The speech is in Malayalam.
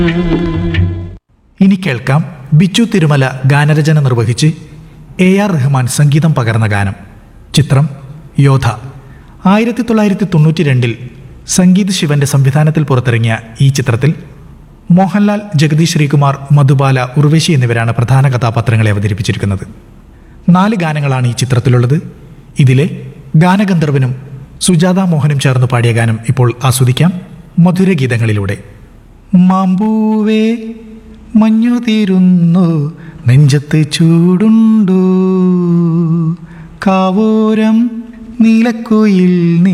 ഇനി കേൾക്കാം ബിച്ചു തിരുമല ഗാനരചന നിർവഹിച്ച് എ ആർ റഹ്മാൻ സംഗീതം പകർന്ന ഗാനം ചിത്രം യോധ ആയിരത്തി തൊള്ളായിരത്തി തൊണ്ണൂറ്റി രണ്ടിൽ സംഗീത് ശിവന്റെ സംവിധാനത്തിൽ പുറത്തിറങ്ങിയ ഈ ചിത്രത്തിൽ മോഹൻലാൽ ജഗദീഷ് ശ്രീകുമാർ മധുബാല ഉർവശി എന്നിവരാണ് പ്രധാന കഥാപാത്രങ്ങളെ അവതരിപ്പിച്ചിരിക്കുന്നത് നാല് ഗാനങ്ങളാണ് ഈ ചിത്രത്തിലുള്ളത് ഇതിലെ ഗാനഗന്ധർവനും സുജാത മോഹനും ചേർന്ന് പാടിയ ഗാനം ഇപ്പോൾ ആസ്വദിക്കാം മധുരഗീതങ്ങളിലൂടെ മാമ്പൂവേ മഞ്ഞു തീരുന്നു നെഞ്ചത്ത് ചൂടുണ്ടോ കാവോരം നീലക്കുയിൽ